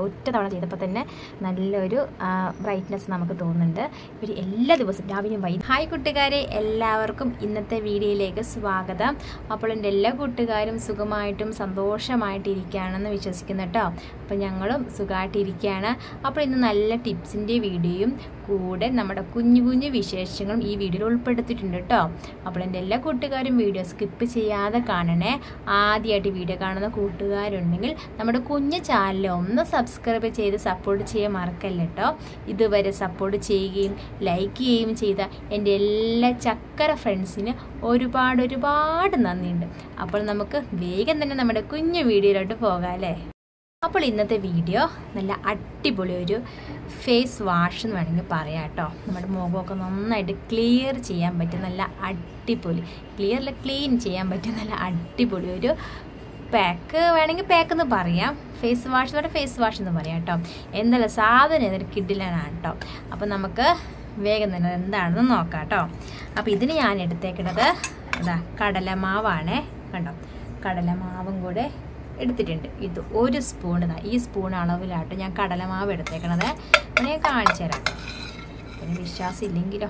കേട്ടോ ഒറ്റ തവണ ചെയ്തപ്പോൾ തന്നെ നല്ലൊരു ബ്രൈറ്റ്നെസ് നമുക്ക് തോന്നുന്നുണ്ട് പിന്നെ എല്ലാ ദിവസവും രാവിലെയും വൈകും ഹായ് കൂട്ടുകാരെ എല്ലാവർക്കും ഇന്നത്തെ വീഡിയോയിലേക്ക് സ്വാഗതം അപ്പോൾ എൻ്റെ എല്ലാ കൂട്ടുകാരും സുഖമായിട്ടും സന്തോഷമായിട്ടിരിക്കുകയാണെന്ന് വിശ്വസിക്കുന്നു കേട്ടോ അപ്പോൾ ഞങ്ങളും സുഖമായിട്ടിരിക്കുകയാണ് അപ്പോൾ ഇന്ന് നല്ല ടിപ്സിൻ്റെ വീഡിയോയും കൂടെ നമ്മുടെ കുഞ്ഞു കുഞ്ഞു വിശേഷങ്ങളും ഈ വീഡിയോയിൽ ഉൾപ്പെടുത്തിയിട്ടുണ്ട് കേട്ടോ അപ്പോൾ എൻ്റെ എല്ലാ കൂട്ടുകാരും വീഡിയോ സ്കിപ്പ് ചെയ്യാതെ കാണണേ ആദ്യമായിട്ട് വീഡിയോ കാണുന്ന കൂട്ടുകാരുണ്ടെങ്കിൽ നമ്മുടെ കുഞ്ഞു ചാനൽ ഒന്ന് സബ്സ്ക്രൈബ് ചെയ്ത് സപ്പോർട്ട് ചെയ്യാൻ മറക്കല്ല കേട്ടോ ഇതുവരെ സപ്പോർട്ട് ചെയ്യുകയും ലൈക്ക് ചെയ്യുകയും ചെയ്ത എൻ്റെ എല്ലാ ചക്കര ഫ്രണ്ട്സിന് ഒരുപാട് ഒരുപാട് നന്ദിയുണ്ട് അപ്പോൾ നമുക്ക് വേഗം തന്നെ നമ്മുടെ കുഞ്ഞു വീഡിയോയിലോട്ട് പോകാം അല്ലേ അപ്പോൾ ഇന്നത്തെ വീഡിയോ നല്ല അടിപൊളി ഒരു ഫേസ് വാഷ് എന്ന് വേണമെങ്കിൽ പറയാം കേട്ടോ നമ്മുടെ മുഖമൊക്കെ നന്നായിട്ട് ക്ലിയർ ചെയ്യാൻ പറ്റും നല്ല അടിപൊളി ക്ലിയറിൽ ക്ലീൻ ചെയ്യാൻ പറ്റും നല്ല അടിപൊളി ഒരു പാക്ക് വേണമെങ്കിൽ പാക്ക് എന്ന് പറയാം ഫേസ് വാഷ് എന്ന് പറഞ്ഞാൽ ഫേസ് വാഷ് എന്ന് പറയാം കേട്ടോ എന്തല്ല സാധനം എന്നൊരു കിഡിലാണ് കേട്ടോ അപ്പോൾ നമുക്ക് വേഗം തന്നെ എന്താണെന്ന് നോക്കാം കേട്ടോ അപ്പോൾ ഇതിന് ഞാൻ എടുത്തേക്കുന്നത് ഇതാ കടലമാവാണേ കണ്ടോ കടലമാവും കൂടെ എടുത്തിട്ടുണ്ട് ഇത് ഒരു സ്പൂൺ ഇതാ ഈ സ്പൂൺ അളവിലാട്ടോ ഞാൻ കടലമാവ് എടുത്തേക്കണത് അപ്പോൾ ഞാൻ കാണിച്ചു തരാം കേട്ടോ പിന്നെ വിശ്വാസം ഇല്ലെങ്കിലോ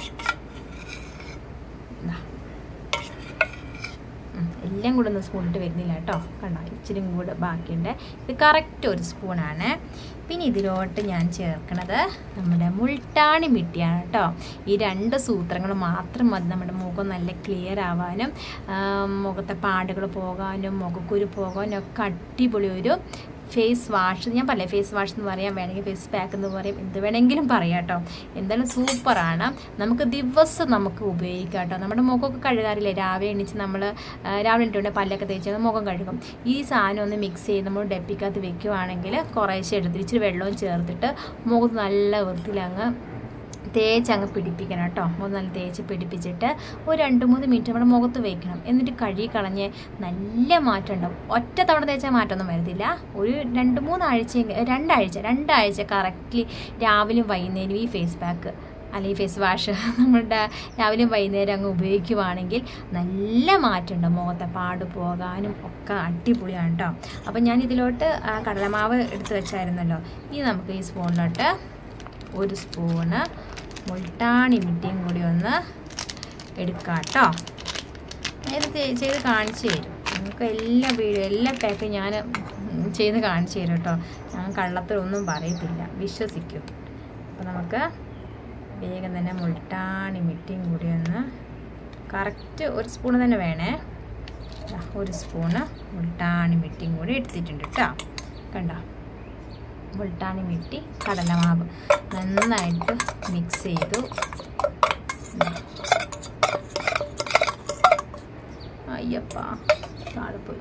ഇതാ. ഉം, എല്ലാം കൂടെ ഒന്ന് സ്പൂണിട്ട് വരുന്നില്ല കേട്ടോ കണ്ടോ ഇച്ചിരി കൂടെ ബാക്കിയുണ്ട് ഇത് കറക്റ്റ് ഒരു സ്പൂണാണ് പിന്നെ ഇതിലോട്ട് ഞാൻ ചേർക്കണത് നമ്മുടെ മുൾട്ടാണി മിട്ടിയാണ് കേട്ടോ ഈ രണ്ട് സൂത്രങ്ങൾ മാത്രം മതി നമ്മുടെ മുഖം നല്ല ക്ലിയർ ആവാനും ആ, മുഖത്തെ പാടുകൾ പോകാനും മുഖക്കുരു പോകാനും ഒക്കെ അടിപൊളി ഒരു ഫേസ് വാഷ് ഞാൻ പറയാം ഫേസ് വാഷ് എന്ന് പറയാം വേണമെങ്കിൽ ഫേസ് പാക്ക് എന്ന് പറയും എന്ത് വേണമെങ്കിലും പറയാം കേട്ടോ എന്തായാലും സൂപ്പറാണ് നമുക്ക് ദിവസം നമുക്ക് ഉപയോഗിക്കാം കേട്ടോ നമ്മുടെ മുഖമൊക്കെ കഴുകാറില്ലേ രാവിലെ എണീച്ച് നമ്മൾ രാവിലെ എണീറ്റുകൊണ്ട് പല്ലൊക്കെ തേച്ച് മുഖം കഴുകും ഈ സാധനം ഒന്ന് മിക്സ് ചെയ്ത് നമ്മൾ ഡപ്പിക്കകത്ത് വെക്കുവാണെങ്കിൽ കുറേശ്ശെ എടുത്തിട്ട് ഇച്ചിരി വെള്ളവും ചേർത്തിട്ട് മുഖത്ത് നല്ല വൃത്തിയിലങ്ങ് തേച്ച് അങ്ങ് പിടിപ്പിക്കണം കേട്ടോ മുഖം നല്ല തേച്ച് പിടിപ്പിച്ചിട്ട് ഒരു രണ്ട് മൂന്ന് മിനിറ്റ് നമ്മുടെ മുഖത്ത് വയ്ക്കണം എന്നിട്ട് കഴുകി കളഞ്ഞ് നല്ല മാറ്റം ഉണ്ടാവും ഒറ്റ തവണ തേച്ചാൽ മാറ്റമൊന്നും വരുന്നില്ല ഒരു രണ്ട് മൂന്നാഴ്ച രണ്ടാഴ്ച രണ്ടാഴ്ച കറക്റ്റ്ലി രാവിലെയും വൈകുന്നേരം ഈ ഫേസ് പാക്ക് അല്ലെങ്കിൽ ഫേസ് വാഷ് നമ്മുടെ രാവിലെയും വൈകുന്നേരം അങ്ങ് ഉപയോഗിക്കുവാണെങ്കിൽ നല്ല മാറ്റമുണ്ട് മുഖത്തെ പാട് പോകാനും ഒക്കെ അടിപൊളിയാണ് കേട്ടോ അപ്പം ഞാൻ ഇതിലോട്ട് ആ കടലമാവ് എടുത്ത് വെച്ചായിരുന്നല്ലോ ഇനി നമുക്ക് ഈ സ്പൂണിലോട്ട് ഒരു സ്പൂണ് മുൾട്ടാണി മിട്ടിയും കൂടി ഒന്ന് എടുക്കാം കേട്ടോ ഇത് ചെ- ചെയ്ത് കാണിച്ചു തരും നിങ്ങൾക്ക് എല്ലാ വീഡിയോ എല്ലാ പാക്കും ഞാൻ ചെയ്ത് കാണിച്ചു തരും കേട്ടോ ഞാൻ കള്ളത്തിലൊന്നും പറയത്തില്ല വിശ്വസിക്കൂ അപ്പോൾ നമുക്ക് വേഗം തന്നെ മുൾട്ടാണി മിട്ടിയും കൂടി ഒന്ന് കറക്റ്റ് ഒരു സ്പൂൺ തന്നെ വേണേ ദാ ഒരു സ്പൂണ് മുൾട്ടാണി മിട്ടിയും കൂടി എടുത്തിട്ടുണ്ട് കേട്ടോ കണ്ടോ മുൾട്ടാണി മിട്ടി കടലമാവ് നന്നായിട്ട് മിക്സ് ചെയ്തു അയ്യപ്പ താഴെ പോയി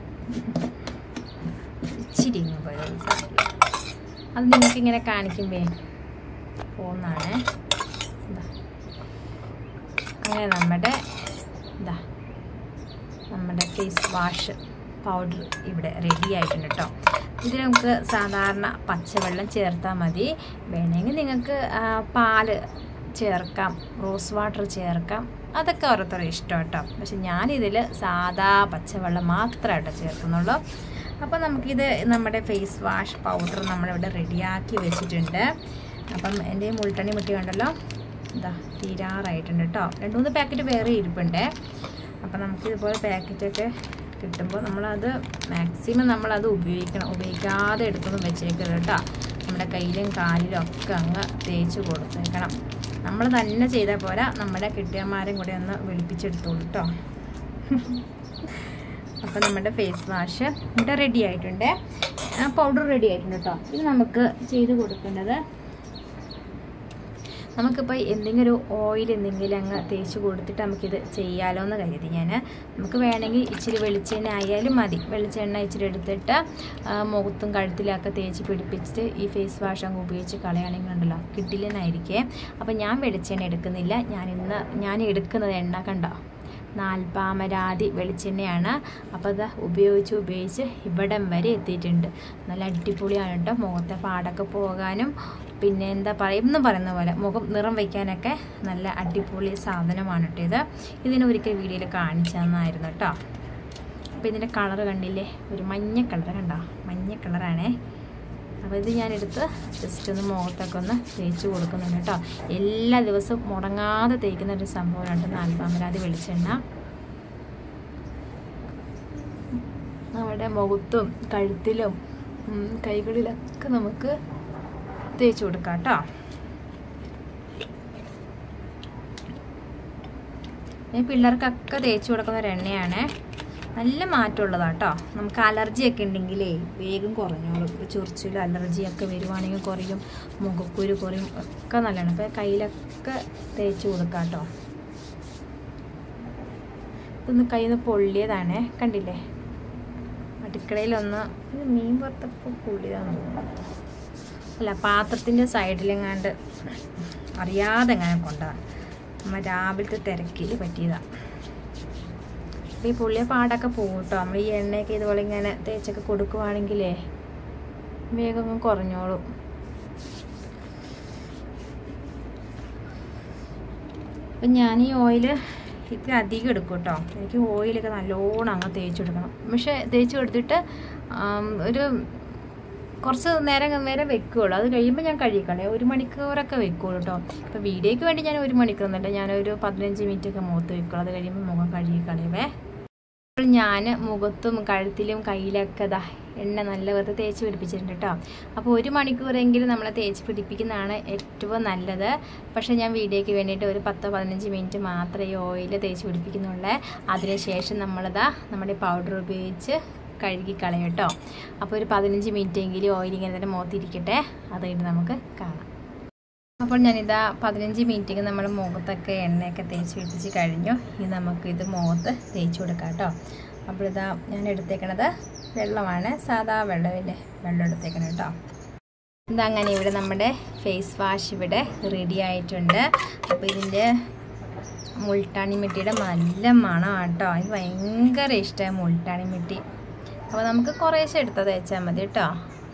ഇച്ചിരി ഇങ്ങ് പോയത് സാരില്ല. അത് നിങ്ങൾക്ക് ഇങ്ങനെ കാണിക്കുമ്പേ പോകുന്നതാണ് ഇതാ അങ്ങനെ നമ്മുടെ ഇതാ നമ്മുടെ ഫേസ് വാഷ് പൗഡർ ഇവിടെ റെഡി ആയിട്ടുണ്ട് കേട്ടോ ഇതിൽ നമുക്ക് സാധാരണ പച്ചവെള്ളം ചേർത്താൽ മതി വേണമെങ്കിൽ നിങ്ങൾക്ക് ആ, പാല് ചേർക്കാം റോസ് വാട്ടർ ചേർക്കാം അതൊക്കെ ഓരോരുത്തരുടെ ഇഷ്ടം കേട്ടോ പക്ഷെ ഞാനിതിൽ സാധാ പച്ചവെള്ളം മാത്രമായിട്ട് ചേർക്കുന്നുള്ളൂ അപ്പോൾ നമുക്കിത് നമ്മുടെ ഫേസ് വാഷ് പൗഡർ നമ്മളിവിടെ റെഡിയാക്കി വെച്ചിട്ടുണ്ട് അപ്പം എൻ്റെ മുൾട്ടണി മുട്ടി കണ്ടല്ലോ ഇതാ തീരാറായിട്ടുണ്ട് കേട്ടോ രണ്ട് മൂന്ന് പാക്കറ്റ് വേറെ ഇരിപ്പുണ്ട് അപ്പം നമുക്ക് ഇതുപോലെ പാക്കറ്റൊക്കെ കിട്ടുമ്പോൾ നമ്മളത് മാക്സിമം നമ്മളത് ഉപയോഗിക്കണം ഉപയോഗിക്കാതെ എടുത്തൊന്നും വെച്ചേക്കരുത് കേട്ടോ നമ്മുടെ കയ്യിലും കാലിലും ഒക്കെ അങ്ങ് തേച്ച് കൊടുത്തേക്കണം നമ്മൾ തന്നെ ചെയ്താൽ പോരാ നമ്മുടെ കിട്ടിയന്മാരും കൂടെ ഒന്ന് വെളുപ്പിച്ചെടുത്തോളൂ കേട്ടോ അപ്പോൾ നമ്മുടെ ഫേസ് വാഷ് ഇവിടെ റെഡി ആയിട്ടുണ്ട് പൗഡർ റെഡി ആയിട്ടുണ്ട് കേട്ടോ ഇത് നമുക്ക് ചെയ്ത് കൊടുക്കേണ്ടത് നമുക്കിപ്പോൾ എന്തെങ്കിലും ഒരു ഓയിൽ എന്തെങ്കിലും അങ്ങ് തേച്ച് കൊടുത്തിട്ട് നമുക്കിത് ചെയ്യാലോ എന്ന് കരുതി ഞാൻ നമുക്ക് വേണമെങ്കിൽ ഇച്ചിരി വെളിച്ചെണ്ണ ആയാലും മതി വെളിച്ചെണ്ണ ഇച്ചിരി എടുത്തിട്ട് ആ, മുഖത്തും കഴുത്തിലൊക്കെ തേച്ച് പിടിപ്പിച്ചിട്ട് ഈ ഫേസ് വാഷ് അങ്ങ് ഉപയോഗിച്ച് കളയുകയാണെങ്കിൽ ഉണ്ടല്ലോ കിട്ടില്ലെന്നായിരിക്കേ അപ്പോൾ ഞാൻ വെളിച്ചെണ്ണ എടുക്കുന്നില്ല ഞാൻ ഇന്ന് ഞാൻ എടുക്കുന്നത് എണ്ണ കണ്ടോ നാൽപ്പാമരാതി വെളിച്ചെണ്ണയാണ് അപ്പോൾ അത് ഉപയോഗിച്ച് ഉപയോഗിച്ച് ഇവിടം വരെ എത്തിയിട്ടുണ്ട് നല്ല അടിപൊളിയാണ് കേട്ടോ മുഖത്തെ പാടൊക്കെ പോകാനും പിന്നെ എന്താ പറയുക എന്ന് പറയുന്ന പോലെ മുഖം നിറം വയ്ക്കാനൊക്കെ നല്ല അടിപൊളി സാധനമാണ് കേട്ടോ ഇത് ഇതിന് ഒരിക്കൽ വീഡിയോയിൽ കാണിച്ചു തന്നായിരുന്നു കേട്ടോ അപ്പോൾ ഇതിൻ്റെ കളർ കണ്ടില്ലേ ഒരു മഞ്ഞ കളർ കണ്ടോ മഞ്ഞ കളറാണേ അപ്പോൾ ഇത് ഞാനെടുത്ത് ജസ്റ്റ് ഒന്ന് മുഖത്തൊക്കെ ഒന്ന് തേച്ച് കൊടുക്കുന്നുണ്ട് കേട്ടോ എല്ലാ ദിവസവും മുടങ്ങാതെ തേക്കുന്ന ഒരു സംഭവമാണ് നാൽപ്പാമരാതി വെളിച്ചെണ്ണ നമ്മുടെ മുഖത്തും കഴുത്തിലും ഉം, കൈകളിലൊക്കെ നമുക്ക് തേച്ച് കൊടുക്കാം കേട്ടോ ഈ പിള്ളേർക്കൊക്കെ തേച്ച് കൊടുക്കുന്ന ഒരു എണ്ണയാണ് നല്ല മാറ്റമുള്ളതാണ് കേട്ടോ നമുക്ക് അലർജി ഒക്കെ ഉണ്ടെങ്കിലേ വേഗം കുറഞ്ഞോളും ഇപ്പോൾ ചൊറിച്ചിലും അലർജിയൊക്കെ വരുവാണെങ്കിൽ കുറയും മുഖക്കുരു കുറയും ഒക്കെ നല്ലതാണ് അപ്പോൾ കയ്യിലൊക്കെ തേച്ച് കൊടുക്കാം കേട്ടോ ഇതൊന്ന് കയ്യിൽ നിന്ന് പൊള്ളിയതാണേ കണ്ടില്ലേ അടുക്കളയിലൊന്ന് ഇത് മീൻ വറുത്തപ്പോൾ പൊള്ളിയതാന്ന് തോന്നുന്നു അല്ല പാത്രത്തിൻ്റെ സൈഡിലെങ്ങാണ്ട് അറിയാതെ എങ്ങനെ കൊണ്ടതാണ് നമ്മ രാവിലത്തെ തിരക്കിൽ പറ്റിയതാണ് അപ്പോൾ ഈ പുള്ളിയ പാടൊക്കെ പോകും കേട്ടോ നമ്മൾ ഈ എണ്ണയൊക്കെ ഇതുപോലെ ഇങ്ങനെ തേച്ചൊക്കെ കൊടുക്കുവാണെങ്കിലേ വേഗം അങ്ങ് കുറഞ്ഞോളും അപ്പം ഞാൻ ഈ ഓയിൽ ഇത്തിരി അധികം എടുക്കും കേട്ടോ എനിക്ക് ഓയിലൊക്കെ നല്ലോണം അങ്ങ് തേച്ചെടുക്കണം പക്ഷേ തേച്ച് കൊടുത്തിട്ട് ആം, ഒരു കുറച്ച് നേരം നേരം വെക്കുകയുള്ളൂ അത് കഴിയുമ്പോൾ ഞാൻ കഴുകിക്കളയും ഒരു മണിക്കൂറൊക്കെ വെക്കുകയുള്ളൂ കേട്ടോ ഇപ്പോൾ വീഡിയോയ്ക്ക് വേണ്ടി ഞാൻ ഒരു മണിക്കൂർ ഒന്നുമില്ല ഞാനൊരു പതിനഞ്ച് മിനിറ്റ് ഒക്കെ മുഖത്ത് വെക്കുള്ളൂ അത് കഴിയുമ്പോൾ മുഖം കഴുകിക്കളയുവേ അപ്പോൾ ഞാൻ മുഖത്തും കഴുത്തിലും കയ്യിലൊക്കെ ദാ എണ്ണ നല്ല വെറുതെ തേച്ച് പിടിപ്പിച്ചിട്ടുണ്ട് കേട്ടോ അപ്പോൾ ഒരു മണിക്കൂറെങ്കിലും നമ്മൾ തേച്ച് പിടിപ്പിക്കുന്നതാണ് ഏറ്റവും നല്ലത് പക്ഷേ ഞാൻ വീഡിയോയ്ക്ക് വേണ്ടിയിട്ട് ഒരു പത്തോ പതിനഞ്ച് മിനിറ്റ് മാത്രമേ ഈ ഓയിൽ തേച്ച് പിടിപ്പിക്കുന്നുള്ളൂ അതിനുശേഷം നമ്മളിതാ നമ്മുടെ പൗഡർ ഉപയോഗിച്ച് കഴുകി കളയും കേട്ടോ അപ്പോൾ ഒരു പതിനഞ്ച് മിനിറ്റ് എങ്കിലും ഓയിൽ ഇങ്ങനെ തന്നെ മുഖത്തിരിക്കട്ടെ അത് കഴിഞ്ഞ് നമുക്ക് കാണാം അപ്പോൾ ഞാനിതാ പതിനഞ്ച് മിനിറ്റിക്ക് നമ്മൾ മുഖത്തൊക്കെ എണ്ണയൊക്കെ തേച്ച് പിടിപ്പിച്ച് കഴിഞ്ഞു ഇനി നമുക്ക് ഇത് മുഖത്ത് തേച്ച് കൊടുക്കാം കേട്ടോ അപ്പോൾ ഇതാ ഞാൻ എടുത്തേക്കണത് വെള്ളമാണ് സാധാ വെള്ളമില്ലേ വെള്ളം എടുത്തേക്കണം കേട്ടോ ഇതങ്ങനെ ഇവിടെ നമ്മുടെ ഫേസ് വാഷ് ഇവിടെ റെഡി ആയിട്ടുണ്ട് അപ്പോൾ ഇതിൻ്റെ മുൾട്ടാണി മിട്ടിയുടെ നല്ല മണമാണ് കേട്ടോ എനിക്ക് ഭയങ്കര ഇഷ്ടമായി മുൾട്ടാണി മിട്ടി അപ്പോൾ നമുക്ക് കുറേശ്ശെ എടുത്ത് തേച്ചാൽ മതി കേട്ടോ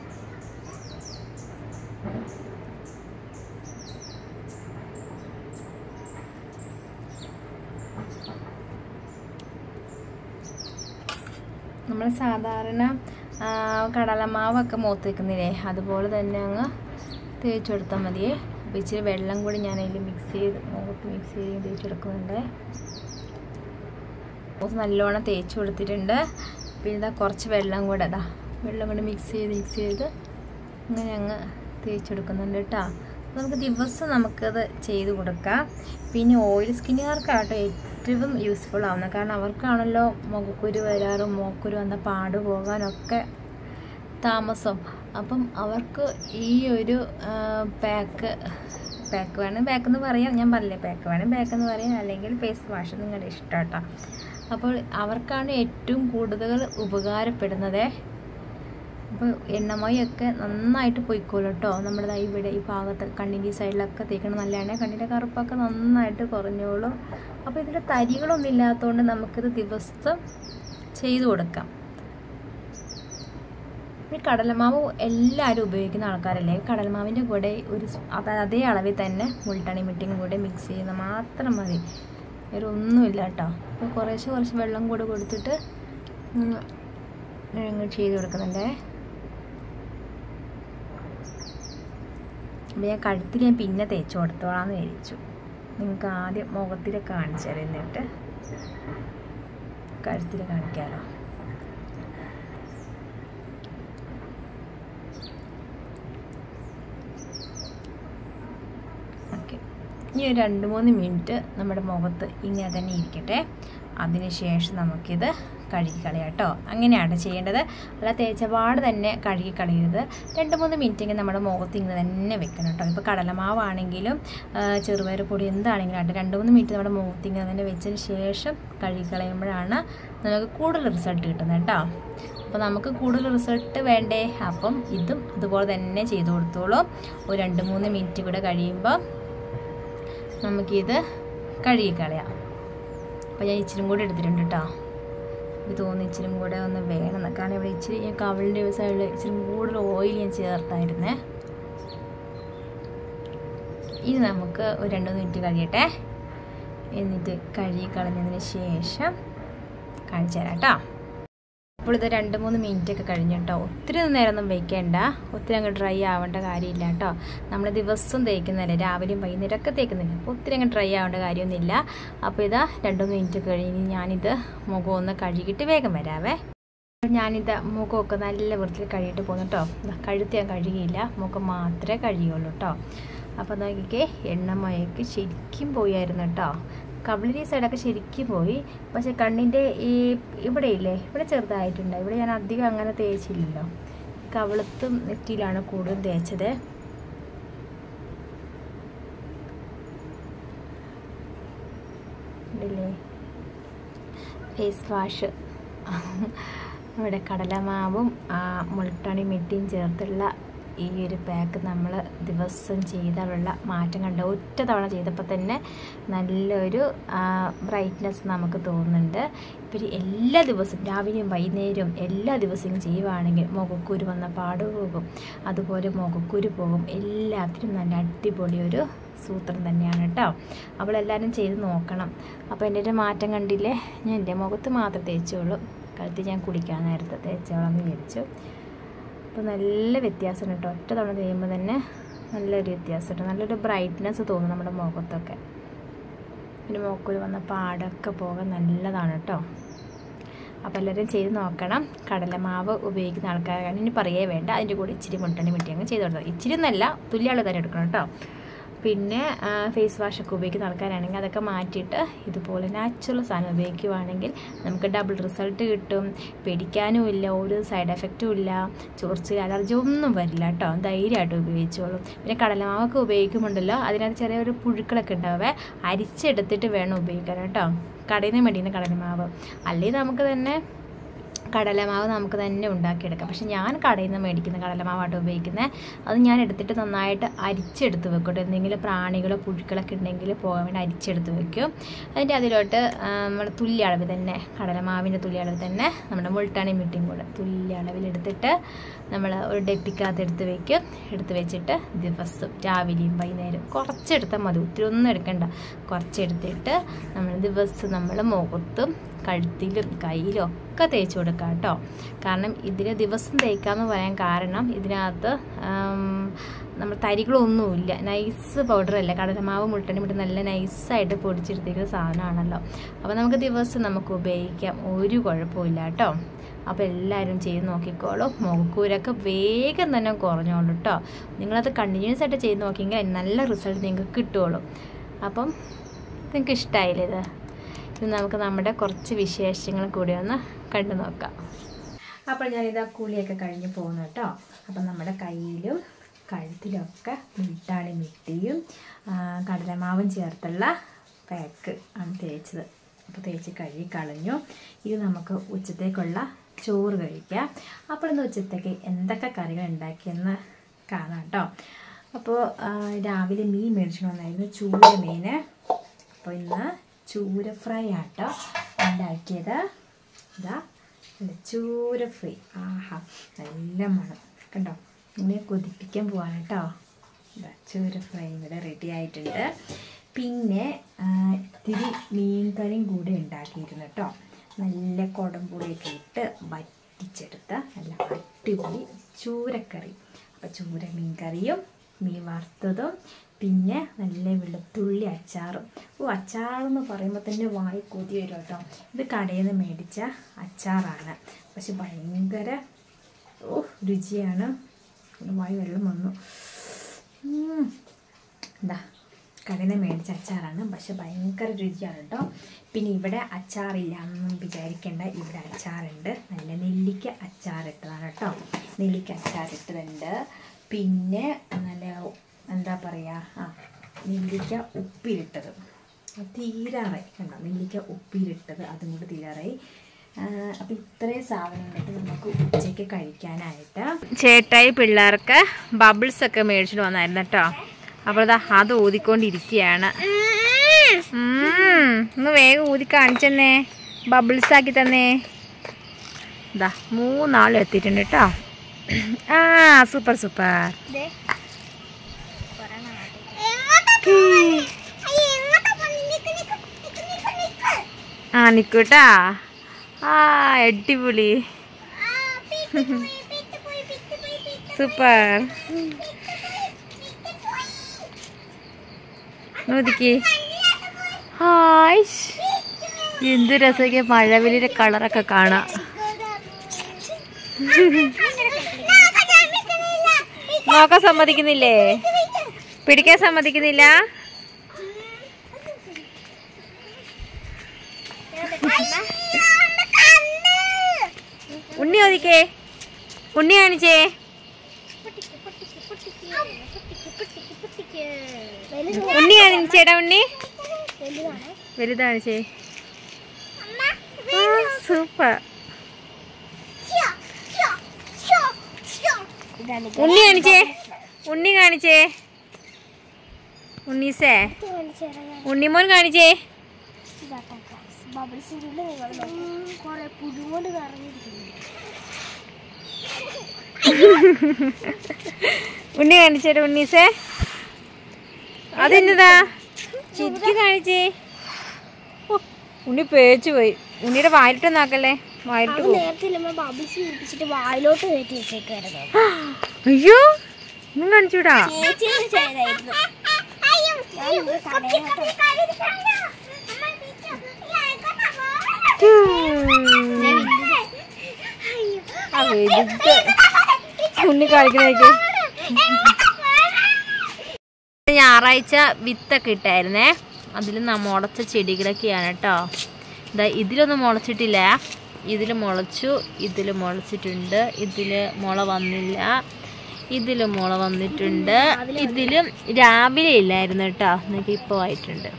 നമ്മൾ സാധാരണ ആ, കടലമാവൊക്കെ മുഖത്ത് വെക്കുന്നില്ലേ അതുപോലെ തന്നെ അങ്ങ് തേച്ച് കൊടുത്താൽ മതിയേ അപ്പോൾ ഇച്ചിരി വെള്ളം കൂടി ഞാൻ അതിൽ മിക്സ് ചെയ്ത് മുഖത്ത് മിക്സ് ചെയ്ത് തേച്ചെടുക്കുന്നുണ്ട് മുഖത്ത് നല്ലോണം തേച്ച് കൊടുത്തിട്ടുണ്ട് പിന്നെ ഇതാ കുറച്ച് വെള്ളം കൂടെ ഇതാ വെള്ളം കൂടി മിക്സ് ചെയ്ത് മിക്സ് ചെയ്ത് ഇങ്ങനെ അങ്ങ് തേച്ചെടുക്കുന്നുണ്ട് കേട്ടോ നമുക്ക് ദിവസം നമുക്കത് ചെയ്ത് കൊടുക്കാം പിന്നെ ഓയിൽ സ്കിന്നുകാർക്കാട്ടോ ഏറ്റവും യൂസ്ഫുൾ ആവുന്നത് കാരണം അവർക്കാണല്ലോ മുഖക്കുരു വരാറും മുഖക്കുരു വന്ന പാട് പോകാനൊക്കെ താമസം അപ്പം അവർക്ക് ഈ ഒരു പാക്ക് പാക്ക് വേണം പാക്ക് എന്ന് പറയാം ഞാൻ പറഞ്ഞില്ലേ പാക്ക് വേണം പാക്ക് എന്ന് പറയാം അല്ലെങ്കിൽ ഫേസ് വാഷ് നിങ്ങളുടെ ഇഷ്ടം കേട്ടോ അപ്പോൾ അവർക്കാണ് ഏറ്റവും കൂടുതൽ ഉപകാരപ്പെടുന്നത് അപ്പോൾ എണ്ണമയൊക്കെ നന്നായിട്ട് പൊയ്ക്കോളും കേട്ടോ നമ്മുടെ ദാ ഇവിടെ ഈ ഭാഗത്ത് കണ്ണിൻ്റെ ഈ സൈഡിലൊക്കെ തേക്കണം നല്ലതാണ് കണ്ണിൻ്റെ കറുപ്പൊക്കെ നന്നായിട്ട് കുറഞ്ഞോളും അപ്പോൾ ഇതിൽ തരികളൊന്നും ഇല്ലാത്തതുകൊണ്ട് നമുക്കിത് ദിവസം ചെയ്തു കൊടുക്കാം ഈ കടലമാവ് എല്ലാവരും ഉപയോഗിക്കുന്ന ആൾക്കാരല്ലേ കടലമാവിൻ്റെ കൂടെ ഒരു സ് അത് അതേ അളവിൽ തന്നെ മുൾട്ടണി മിട്ടിയും കൂടെ മിക്സ് ചെയ്യുന്ന മാത്രം മതി വേറെ ഒന്നുമില്ല കേട്ടോ അപ്പോൾ കുറേശ്ശെ കുറച്ച് വെള്ളം കൂടെ കൊടുത്തിട്ട് ഉം, അങ്ങ് ചെയ്ത് കൊടുക്കുന്നുണ്ടേ അപ്പോൾ ഞാൻ കഴുത്തിൽ ഞാൻ പിന്നെ തേച്ച് കൊടുത്തോളാന്ന് വിചാരിച്ചു നിങ്ങൾക്ക് ആദ്യം മുഖത്തിൽ കാണിച്ചു തരാം എന്നിട്ട് കഴുത്തിൽ കാണിക്കാമല്ലോ ഓക്കെ ഇനി ഒരു രണ്ട് മൂന്ന് മിനിറ്റ് നമ്മുടെ മുഖത്ത് ഇങ്ങനെ തന്നെ ഇരിക്കട്ടെ അതിനുശേഷം നമുക്കിത് കഴുകി കളയാം കേട്ടോ അങ്ങനെയാണ് ചെയ്യേണ്ടത് അല്ല തേച്ചപാട് തന്നെ കഴുകി കളയരുത് രണ്ട് മൂന്ന് മിനിറ്റെങ്കിൽ നമ്മുടെ മുഖത്ത് ഇങ്ങനെ തന്നെ വെക്കണം കേട്ടോ ഇപ്പോൾ കടലമാവാണെങ്കിലും ആ, ചെറുപയർ പൊടി എന്താണെങ്കിലും ആട്ടെ രണ്ട് മൂന്ന് മിനിറ്റ് നമ്മുടെ മുഖത്ത് ഇങ്ങനെ തന്നെ വെച്ചതിന് ശേഷം കഴുകി കളയുമ്പോഴാണ് നമുക്ക് കൂടുതൽ റിസൾട്ട് കിട്ടുന്നത് കേട്ടോ അപ്പോൾ നമുക്ക് കൂടുതൽ റിസൾട്ട് വേണ്ടേ അപ്പം ഇതും അതുപോലെ തന്നെ ചെയ്ത് കൊടുത്തോളൂ ഒരു രണ്ട് മൂന്ന് മിനിറ്റ് കൂടെ കഴിയുമ്പോൾ നമുക്കിത് കഴുകിക്കളയാം അപ്പോൾ ഞാൻ ഇച്ചിരി കൂടെ എടുത്തിട്ടുണ്ട് കേട്ടോ എനിക്ക് തോന്നി ഇച്ചിരി കൂടെ ഒന്ന് വേണം കാരണം ഇവിടെ ഇച്ചിരി ഞാൻ കവളിൻ്റെ സൈഡിൽ ഇച്ചിരി കൂടുതൽ ഓയിൽ ഞാൻ ചേർത്തായിരുന്നേ ഇനി നമുക്ക് ഒരു രണ്ട് മൂന്ന് മിനിറ്റ് കഴിയട്ടെ എന്നിട്ട് കഴുകി കളഞ്ഞതിന് ശേഷം കാണിച്ചു തരാം കേട്ടോ അപ്പോൾ ഇത് രണ്ട് മൂന്ന് മിനിറ്റ് ഒക്കെ കഴിഞ്ഞു കേട്ടോ ഒത്തിരി നേരമൊന്നും വയ്ക്കേണ്ട ഒത്തിരി അങ്ങ് ഡ്രൈ ആവേണ്ട കാര്യമില്ല കേട്ടോ നമ്മൾ ദിവസവും തേക്കുന്നതല്ലേ രാവിലെയും വൈകുന്നേരമൊക്കെ തേക്കുന്നില്ല അപ്പോൾ ഒത്തിരി അങ്ങ് ഡ്രൈ ആവേണ്ട കാര്യമൊന്നുമില്ല അപ്പോൾ ഇതാ രണ്ട് മൂന്ന് മിനിറ്റ് കഴിഞ്ഞ് ഞാനിത് മുഖം ഒന്ന് കഴുകിയിട്ട് വേഗം വരാവേ ഞാനിത് മുഖമൊക്കെ നല്ല വൃത്തിയിൽ കഴുകിയിട്ട് പോകുന്നു കേട്ടോ കഴുത്ത് ഞാൻ കഴുകിയില്ല മുഖം മാത്രമേ കഴുകിയുള്ളൂ കേട്ടോ അപ്പോൾ നോക്കിക്കേ എണ്ണമയൊക്കെ ശരിക്കും പോയായിരുന്നു കേട്ടോ കവിളിരി സൈഡൊക്കെ ശരിക്കും പോയി പക്ഷെ കണ്ണിൻ്റെ ഈ ഇവിടെ ഇല്ലേ ഇവിടെ ചെറുതായിട്ടുണ്ട് ഇവിടെ ഞാൻ അധികം അങ്ങനെ തേച്ചില്ലല്ലോ കവിളത്തും നെറ്റിയിലാണ് കൂടുതൽ തേച്ചത് ഉണ്ടല്ലേ ഫേസ് വാഷ് ഇവിടെ കടലമാവും ആ മുൾട്ടണി മിട്ടിയും ചേർത്തുള്ള ഈ ഒരു പാക്ക് നമ്മൾ ദിവസം ചെയ്താലുള്ള മാറ്റം കണ്ട ഒറ്റ തവണ ചെയ്തപ്പോൾ തന്നെ നല്ലൊരു ബ്രൈറ്റ്നെസ് നമുക്ക് തോന്നുന്നുണ്ട് പിന്നെ എല്ലാ ദിവസവും രാവിലെയും വൈകുന്നേരവും എല്ലാ ദിവസവും ചെയ്യുവാണെങ്കിൽ മുഖക്കുരു വന്ന പാട് പോകും അതുപോലെ മുഖക്കുരു പോകും എല്ലാത്തിനും നല്ല അടിപൊളി ഒരു സൂത്രം തന്നെയാണ് കേട്ടോ അപ്പോൾ എല്ലാവരും ചെയ്ത് നോക്കണം അപ്പോൾ എൻ്റെ ഒരു മാറ്റം കണ്ടില്ലേ ഞാൻ എൻ്റെ മുഖത്ത് മാത്രം തേച്ചുള്ളൂ കഴുത്ത് ഞാൻ കുടിക്കാൻ നേരത്തെ തേച്ചോളാം എന്ന് വിചാരിച്ചു അപ്പോൾ നല്ല വ്യത്യാസമുണ്ട് കേട്ടോ ഒറ്റ തവണ ചെയ്യുമ്പോൾ തന്നെ നല്ലൊരു വ്യത്യാസമുണ്ട് നല്ലൊരു ബ്രൈറ്റ്നെസ് തോന്നും നമ്മുടെ മുഖത്തൊക്കെ പിന്നെ മുഖക്കുരു വന്ന പാടൊക്കെ പോകാൻ നല്ലതാണ് കേട്ടോ അപ്പോൾ എല്ലാവരും ചെയ്ത് നോക്കണം കടലമാവ് ഉപയോഗിക്കുന്ന ആൾക്കാരാണ് ഇനി പറയേ വേണ്ട അതിൻ്റെ കൂടെ ഇച്ചിരി മുട്ടണി മിട്ടി അങ്ങ് ചെയ്ത് കൊടുത്താൽ ഇച്ചിരി എന്നല്ല തുല്യ ആൾ തന്നെ എടുക്കണം കേട്ടോ പിന്നെ ഫേസ് വാഷൊക്കെ ഉപയോഗിക്കുന്ന ആൾക്കാരാണെങ്കിൽ അതൊക്കെ മാറ്റിയിട്ട് ഇതുപോലെ നാച്ചുറൽ സാധനം ഉപയോഗിക്കുവാണെങ്കിൽ നമുക്ക് ഡബിൾ റിസൾട്ട് കിട്ടും പേടിക്കാനും ഇല്ല ഒരു സൈഡ് എഫക്റ്റും ഇല്ല ചൊറിച്ചിൽ അലർജി ഒന്നും വരില്ല കേട്ടോ ധൈര്യമായിട്ട് ഉപയോഗിച്ചോളും പിന്നെ കടലമാവൊക്കെ ഉപയോഗിക്കുമ്പോണ്ടല്ലോ അതിനകത്ത് ചെറിയൊരു പുഴുക്കളൊക്കെ ഉണ്ടാവേ അരിച്ചെടുത്തിട്ട് വേണം ഉപയോഗിക്കാൻ കേട്ടോ കടയിൽ നിന്ന് മേടിക്കുന്ന കടലമാവ് അല്ലെങ്കിൽ നമുക്ക് തന്നെ കടലമാവ് നമുക്ക് തന്നെ ഉണ്ടാക്കിയെടുക്കാം പക്ഷെ ഞാൻ കടയിൽ നിന്ന് മേടിക്കുന്ന കടലമാവായിട്ട് ഉപയോഗിക്കുന്നത് അത് ഞാൻ എടുത്തിട്ട് നന്നായിട്ട് അരിച്ചെടുത്ത് വെക്കും കേട്ടോ എന്തെങ്കിലും പ്രാണികളോ പുഴുക്കളൊക്കെ ഉണ്ടെങ്കിൽ പോകാൻ വേണ്ടി അരിച്ചെടുത്ത് വെക്കും അതിൻ്റെ അതിലോട്ട് നമ്മൾ തുല്യ അളവിൽ തന്നെ കടലമാവിൻ്റെ തുല്യ അളവിൽ തന്നെ നമ്മുടെ മുൾട്ടാണി മിട്ടിയും കൂടെ തുല്യ അളവിൽ എടുത്തിട്ട് നമ്മൾ ഒരു ഡെപ്പിക്കകത്ത് എടുത്ത് വെക്കും എടുത്ത് വെച്ചിട്ട് ദിവസം രാവിലെയും വൈകുന്നേരം കുറച്ചെടുത്താൽ മതി ഒത്തിരി ഒന്നും എടുക്കണ്ട കുറച്ചെടുത്തിട്ട് നമ്മൾ ദിവസം നമ്മൾ മുഖത്തും കഴുത്തിലും കയ്യിലും ഒക്കെ തേച്ച് കൊടുക്കുക കേട്ടോ കാരണം ഇതിന് ദിവസം തേക്കാമെന്ന് പറയാൻ കാരണം ഇതിനകത്ത് നമ്മൾ തരികളൊന്നുമില്ല നൈസ് പൗഡറല്ല കടലമാവ് മുട്ടണി മുട്ട നല്ല നൈസായിട്ട് പൊടിച്ചെടുത്തിരിക്കുന്ന സാധനമാണല്ലോ അപ്പോൾ നമുക്ക് ദിവസം നമുക്ക് ഉപയോഗിക്കാം ഒരു കുഴപ്പമില്ല കേട്ടോ അപ്പോൾ എല്ലാവരും ചെയ്ത് നോക്കിക്കോളൂ മുഖക്കൂരൊക്കെ വേഗം തന്നെ കുറഞ്ഞോളൂ കേട്ടോ നിങ്ങളത് കണ്ടിന്യൂസ് ആയിട്ട് ചെയ്ത് നോക്കിയെങ്കിൽ നല്ല റിസൾട്ട് നിങ്ങൾക്ക് കിട്ടുള്ളൂ അപ്പം നിങ്ങൾക്ക് ഇഷ്ടമായില്ലേ ഇത് ഇനി നമുക്ക് നമ്മുടെ കുറച്ച് വിശേഷങ്ങൾ കൂടി ഒന്ന് കണ്ടു നോക്കാം അപ്പോൾ ഞാനിതാ കൂലിയൊക്കെ കഴിഞ്ഞ് പോകുന്നു കേട്ടോ അപ്പം നമ്മുടെ കയ്യിലും കഴുത്തിലൊക്കെ മുട്ടാണി മിട്ടിയും കടലമാവും ചേർത്തുള്ള പാക്ക് ആണ് തേച്ചത് അപ്പോൾ തേച്ച് കഴുകി കളഞ്ഞു ഇത് നമുക്ക് ഉച്ചത്തേക്കുള്ള ചോറ് കഴിക്കാം അപ്പോൾ ഇന്ന് ഉച്ചത്തേക്ക് എന്തൊക്കെ കറികൾ ഉണ്ടാക്കിയെന്ന് കാണാം കേട്ടോ അപ്പോൾ രാവിലെ മീൻ മേടിച്ചിട്ട് വന്നായിരുന്നു ചൂര മീൻ അപ്പോൾ ഇന്ന് ചൂര ഫ്രൈ ആട്ടോ ഉണ്ടാക്കിയത് ഇതാ ചൂര ഫ്രൈ ആഹാ നല്ല മണം കണ്ടോ ഇങ്ങനെ കൊതിപ്പിക്കാൻ പോവാണ് കേട്ടോ ഇതാ ചൂര ഫ്രൈ ഇവിടെ റെഡി ആയിട്ടുണ്ട് പിന്നെ ഇത്തിരി മീൻ കറിയും കൂടെ ഉണ്ടാക്കിയിരുന്നു കേട്ടോ നല്ല കുടംപുളിയൊക്കെ ഇട്ട് വറ്റിച്ചെടുത്ത നല്ല അടിപൊളി ചൂരക്കറി അപ്പോൾ ചൂര മീൻ കറിയും മീൻ വറുത്തതും പിന്നെ നല്ല വെളുത്തുള്ളി അച്ചാറും ഓ അച്ചാറെന്ന് പറയുമ്പോൾ തന്നെ വായി കൊതി വരും കേട്ടോ ഇത് കടയിൽ നിന്ന് മേടിച്ച അച്ചാറാണ് പക്ഷെ ഭയങ്കര ഓ രുചിയാണ് വായി വെള്ളം വന്നു എന്താ കടയിൽ നിന്ന് മേടിച്ച അച്ചാറാണ് പക്ഷെ ഭയങ്കര രുചിയാണ് കേട്ടോ പിന്നെ ഇവിടെ അച്ചാറില്ല എന്നും വിചാരിക്കേണ്ട ഇവിടെ അച്ചാറുണ്ട് നല്ല നെല്ലിക്ക അച്ചാറിട്ടതാണ് കേട്ടോ നെല്ലിക്ക അച്ചാറിട്ടതുണ്ട് പിന്നെ നല്ല എന്താ പറയുക ആ നെല്ലിക്ക ഉപ്പിലിട്ടത് തീരാറായി കണ്ടോ നെല്ലിക്ക ഉപ്പിലിട്ടത് അതും കൂടി തീരാറായി അപ്പം ഇത്രയും സാധനം ഉണ്ടെങ്കിൽ നമുക്ക് ഉച്ചയ്ക്ക് കഴിക്കാനായിട്ട് ചേട്ടായി പിള്ളേർക്ക് ബബിൾസ് ഒക്കെ മേടിച്ചിട്ട് വന്നായിരുന്നു കേട്ടോ അപ്പോൾ അതാ അത് ഊതിക്കൊണ്ടിരിക്കുകയാണ് ഒന്ന് വേഗം ഊതി കാണിച്ചെന്നേ ബബിൾസ് ആക്കി തന്നേ ഇതാ മൂന്നാളും എത്തിയിട്ടുണ്ട് കേട്ടോ ആ സൂപ്പർ സൂപ്പർ ആ നിക്കൂട്ടാ ആ അടിപൊളി സൂപ്പർ നോദിക്ക് ഹായ് എന്ത് രസമൊക്കെ മഴവിലിന്റെ കളറൊക്കെ കാണാം നോക്കാൻ സമ്മതിക്കുന്നില്ലേ പിടിക്കാൻ സമ്മതിക്കുന്നില്ല ഉണ്ണി ഒതിക്കേ ഉണ്ണി കാണിച്ചേ ഉണ്ണി കാണിച്ചേടാ ഉണ്ണി വലുതാണിച്ചേ സൂപ്പർ ഉണ്ണി കാണിച്ചേ ഉണ്ണി കാണിച്ചേ ഉണ്ണീസേ ഉണ്ണിമോൻ കാണിച്ചേ ബബിൾസിന്റെ ഉള്ളിൽ നിങ്ങൾ നോക്കും കുറെ പുതുകൊണ്ട് കറങ്ങിയിരിക്കുന്നു ഉണ്ണി കാണിച്ചേരാ ഉണ്ണീസേ അതെന്നതാ ശരിക്കും കാണിച്ചേ ഓ, ഉണ്ണി പേച്ചു പോയി ഉണ്ണിയുടെ വായിലിട്ട് നോക്കല്ലേ വായിലിട്ട് അത് പോകും നേരത്തെ ഇല്ലമ്മ ബബിൾസ് പിടിപ്പിച്ചിട്ട് വായിലോട്ട് കയറ്റി വെച്ചേക്കായിരുന്നു അയ്യോ ഒന്നും കാണിച്ചൂടാ ചേച്ചി ചെയ്തായിരുന്നു ഞാൻ ഇവിടെ കടയിലോട്ട് ആ വലുത് ഉണ്ണി കളിക്കണേക്ക് ഞായറാഴ്ച വിത്തൊക്കെ ഇട്ടായിരുന്നേ അതിൽ മുളച്ച ചെടികളൊക്കെയാണ് കേട്ടോ ഇതാ ഇതിലൊന്നും മുളച്ചിട്ടില്ല ഇതിൽ മുളച്ചു ഇതിൽ മുളച്ചിട്ടുണ്ട് ഇതിൽ മുള വന്നില്ല ഇതിൽ മുള വന്നിട്ടുണ്ട് ഇതിലും രാവിലെ ഇല്ലായിരുന്നു കേട്ടോ എന്നൊക്കെ ഇപ്പോൾ ആയിട്ടുണ്ട്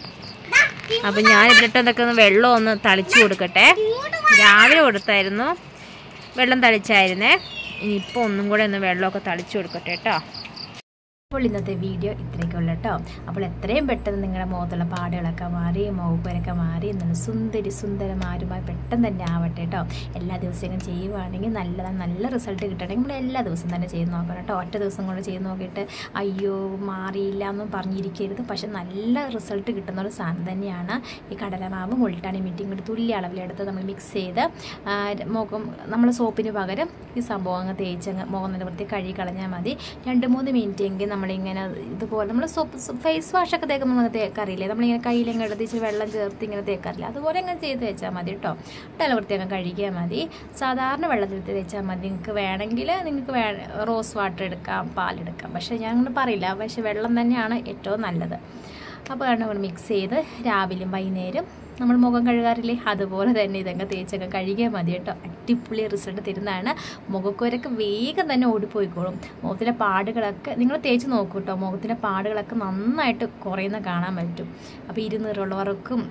അപ്പം ഞാൻ ഇതിലിട്ട് എന്തൊക്കെ ഒന്ന് വെള്ളം ഒന്ന് തളിച്ചു കൊടുക്കട്ടെ രാവിലെ കൊടുത്തായിരുന്നു വെള്ളം തളിച്ചായിരുന്നേ ഇനിയിപ്പോൾ ഒന്നും കൂടെ ഒന്ന് വെള്ളമൊക്കെ തളിച്ചു കൊടുക്കട്ടെ കേട്ടോ അപ്പോൾ ഇന്നത്തെ വീഡിയോ ഇത്രയൊക്കെ ഉള്ളു കേട്ടോ അപ്പോൾ എത്രയും പെട്ടെന്ന് നിങ്ങളുടെ മുഖത്തുള്ള പാടുകളൊക്കെ മാറി മുഖപ്പരൊക്കെ മാറി നല്ല സുന്ദരി സുന്ദരമാരുമായി പെട്ടെന്ന് തന്നെ ആവട്ടെ കേട്ടോ എല്ലാ ദിവസവും ചെയ്യുവാണെങ്കിൽ നല്ലതാണ് നല്ല റിസൾട്ട് കിട്ടണമെങ്കിൽ നമ്മൾ എല്ലാ ദിവസവും തന്നെ ചെയ്ത് നോക്കണം കേട്ടോ ഒറ്റ ദിവസം കൊണ്ട് ചെയ്ത് നോക്കിയിട്ട് അയ്യോ മാറിയില്ല എന്നും പറഞ്ഞിരിക്കരുത് പക്ഷെ നല്ല റിസൾട്ട് കിട്ടുന്ന ഒരു സാധനം തന്നെയാണ് ഈ കടലമാവ് മുൾട്ടാണി മീറ്റിംഗ് കൂടി തുല്യ അളവിലെടുത്ത് നമ്മൾ മിക്സ് ചെയ്ത് ആ, മുഖം നമ്മൾ സോപ്പിന് പകരം ഈ സംഭവം അങ്ങ് തേച്ചങ്ങ് മുഖം നല്ല വൃത്തി കഴുകി കളഞ്ഞാൽ മതി രണ്ട് മൂന്ന് മിനിറ്റ് എങ്കിൽ നമ്മളിങ്ങനെ ഇതുപോലെ നമ്മൾ സോപ്പ് ഫേസ് വാഷ് ഒക്കെ തേക്കുമ്പോൾ നമ്മൾ തേക്കാറില്ലേ നമ്മളിങ്ങനെ കയ്യിലിങ്ങനെ എടുത്ത് ഇച്ചിരി വെള്ളം ചേർത്ത് ഇങ്ങനെ തേക്കാറില്ല അതുപോലെ ഇങ്ങനെ ചെയ്ത് വെച്ചാൽ മതി കേട്ടോ നല്ല വൃത്തി അങ്ങ് കഴുകിയാൽ മതി സാധാരണ വെള്ളത്തിൽ തേച്ചാൽ മതി നിങ്ങൾക്ക് വേണമെങ്കിൽ നിങ്ങൾക്ക് വേ റോസ് വാട്ടർ എടുക്കാം പാലെടുക്കാം പക്ഷേ ഞാൻ അങ്ങനെ പറയില്ല പക്ഷേ വെള്ളം തന്നെയാണ് ഏറ്റവും നല്ലത് അപ്പോൾ നമ്മൾ മിക്സ് ചെയ്ത് രാവിലെയും വൈകുന്നേരം നമ്മൾ മുഖം കഴുകാറില്ലേ അതുപോലെ തന്നെ ഇതങ്ങ് തേച്ചൊക്കെ കഴുകിയാൽ മതി കേട്ടോ അടിപൊളി റിസൾട്ട് തരുന്നതാണ് മുഖക്കുരൊക്കെ വേഗം തന്നെ ഓടിപ്പോയിക്കോളും മുഖത്തിലെ പാടുകളൊക്കെ നിങ്ങൾ തേച്ച് നോക്കൂ കേട്ടോ മുഖത്തിലെ പാടുകളൊക്കെ നന്നായിട്ട് കുറയുന്ന കാണാൻ പറ്റും അപ്പോൾ ഇരുന്നൂറുള്ളവർക്കും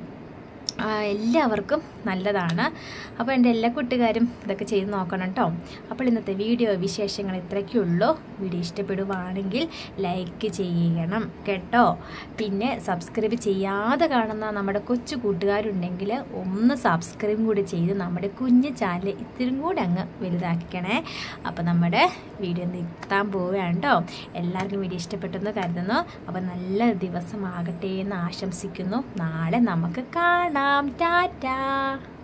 ആ, എല്ലാവർക്കും നല്ലതാണ് അപ്പോൾ എൻ്റെ എല്ലാ കൂട്ടുകാരും ഇതൊക്കെ ചെയ്ത് നോക്കണം കേട്ടോ അപ്പോൾ ഇന്നത്തെ വീഡിയോ വിശേഷങ്ങൾ ഇത്രയ്ക്കേ ഉള്ളൂ വീഡിയോ ഇഷ്ടപ്പെടുവാണെങ്കിൽ ലൈക്ക് ചെയ്യണം കേട്ടോ പിന്നെ സബ്സ്ക്രൈബ് ചെയ്യാതെ കാണുന്ന നമ്മുടെ കൊച്ചു കൂട്ടുകാരുണ്ടെങ്കിൽ ഒന്ന് സബ്സ്ക്രൈബ് കൂടി ചെയ്ത് നമ്മുടെ കുഞ്ഞു ചാനൽ ഇത്തിരി കൂടി അങ്ങ് വലുതാക്കിക്കണേ അപ്പോൾ നമ്മുടെ വീഡിയോ നിർത്താൻ പോവുകയാണ് കേട്ടോ എല്ലാവർക്കും വീഡിയോ ഇഷ്ടപ്പെട്ടെന്ന് കരുതുന്നു അപ്പോൾ നല്ല ദിവസമാകട്ടെ എന്ന് ആശംസിക്കുന്നു നാളെ നമുക്ക് കാണാം ടാറ്റാ